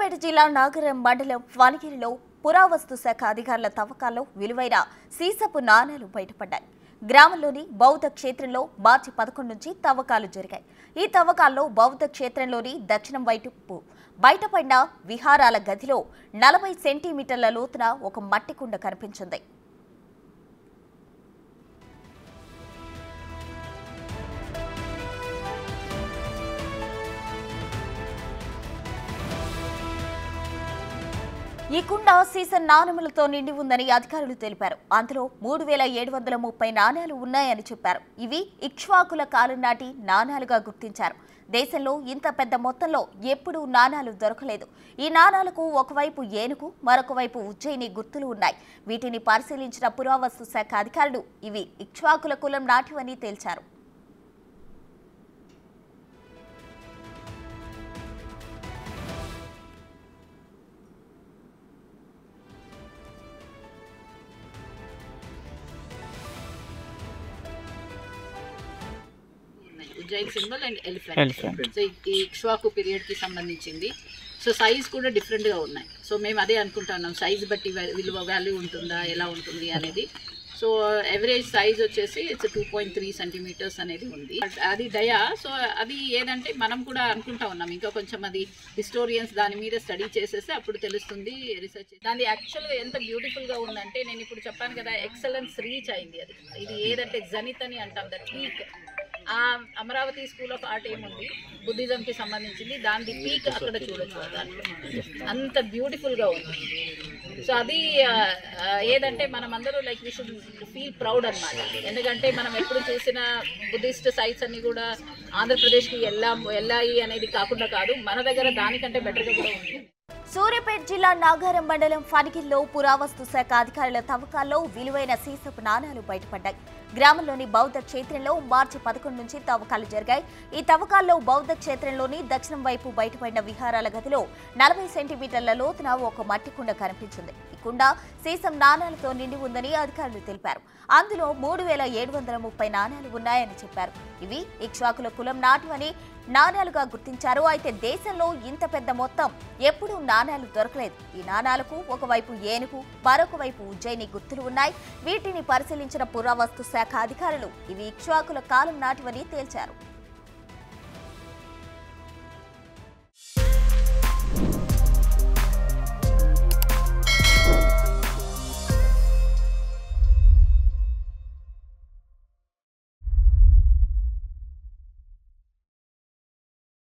సూర్యాపేట జిల్లా నాగరం మండలం వనగిరిలో పురావస్తు శాఖ అధికారుల తవ్వకాల్లో విలువైన సీసపు నాణేలు బయటపడ్డాయి గ్రామంలోని బౌద్ధ క్షేత్రంలో మార్చి పదకొండు నుంచి తవ్వకాలు జరిగాయి ఈ తవ్వకాల్లో బౌద్ధ క్షేత్రంలోని దక్షిణం వైపు బయటపడిన విహారాల గదిలో నలభై సెంటీమీటర్ల లోతున ఒక మట్టి కుండ కనిపించింది ఈ కుండ సీజన్ నాణెములతో నిండి ఉందని అధికారులు తెలిపారు అందులో మూడు వేల ఏడు వందల ముప్పై నాణేలు ఉన్నాయని చెప్పారు ఇవి ఇక్ష్వాకుల కాలం నాటి నాణాలుగా గుర్తించారు దేశంలో ఇంత పెద్ద మొత్తంలో ఎప్పుడూ నాణాలు దొరకలేదు ఈ నాణాలకు ఒకవైపు ఏనుగు మరొక వైపు ఉజ్జయిని గుర్తులు ఉన్నాయి వీటిని పరిశీలించిన పురావస్తు శాఖ అధికారులు ఇవి ఇక్ష్వాకుల కులం నాటివని తేల్చారు ఉన్నాయి Ujjain symbol and elephant Elephant. So ఈ ఇక్ష్వాకు పీరియడ్ కి సంబంధించింది సో సైజ్ కూడా డిఫరెంట్ గా ఉన్నాయి సో మేము అదే అనుకుంటున్నాం సైజ్ బట్టి వా- విలువ వాల్యూ ఉంటుందా ఎలా ఉంటుంది అనేది సో ఎవరేజ్ సైజ్ వచ్చేసి it's two point three centimetres అనేది ఉంది అది డయా సో అది ఏదంటే మనం కూడా అనుకుంటా ఉన్నాం ఇంకా కొంచెం అది హిస్టోరియన్స్ దాని మీద స్టడీ చేసేస్తే అప్పుడు తెలుస్తుంది రీసెర్చ్ దాని యాక్చువల్గా ఎంత బ్యూటిఫుల్గా ఉందంటే నేను ఇప్పుడు చెప్పాను కదా ఎక్సలెన్స్ రీచ్ అయింది అది ఇది ఏదంటే జనిత్ అని అంటాం దట్ పీక్ ఆ అమరావతి స్కూల్ ఆఫ్ ఆర్ట్ ఏముంది బుద్ధిజం కి సంబంధించింది దాని పీక్ అక్కడ చూడొచ్చు ఆ దాంట్లో అంత బ్యూటిఫుల్ గా ఉంది సో అది ఆ, ఆ, ఏదంటే మనం అందరూ like we should feel proud అన్నమాట ఎందుకంటే మనం ఎప్పుడు చూసిన బుద్ధిస్ట్ సైట్స్ అన్ని కూడా ఆంధ్రప్రదేశ్కి వెళ్ళాం వెళ్ళాయి అనేది కాకుండా కాదు మన దగ్గర దానికంటే బెటర్గా కూడా ఉంది సూర్యాపేట జిల్లా నాగారం మండలం ఫణిగిల్లో పురావస్తు శాఖ అధికారుల తవ్వకాల్లో విలువైన సీసపు నాణాలు బయటపడ్డాయి గ్రామంలోని బౌద్ధ క్షేత్రంలో మార్చి పదకొండు నుంచి తవ్వకాలు జరిగాయి ఈ తవ్వకాల్లో బౌద్ధ క్షేత్రంలోని దక్షిణం వైపు బయటపడిన విహారాల గదిలో నలభై సెంటీమీటర్ల లోతున ఒక మట్టి కుండ కనిపించింది ఈ కుండ సీసం నాణాలతో నిండి ఉందని అధికారులు తెలిపారు అందులో మూడు వేల ఏడు వందల ముప్పై నాణాలు ఉన్నాయని చెప్పారు ఇవి ఇక్ష్వాకుల కులం నాటివని నాణాలుగా గుర్తించారు అయితే దేశంలో ఇంత పెద్ద మొత్తం ఎప్పుడూ నాణాలు దొరకలేదు ఈ నాణాలకు ఒకవైపు ఏనుగు మరొక వైపు ఉజ్జయిని గుర్తులు ఉన్నాయి వీటిని పరిశీలించిన పురావస్తు శాఖ అధికారులు ఇవి ఇక్ష్వాకుల కాలం నాటివని తేల్చారు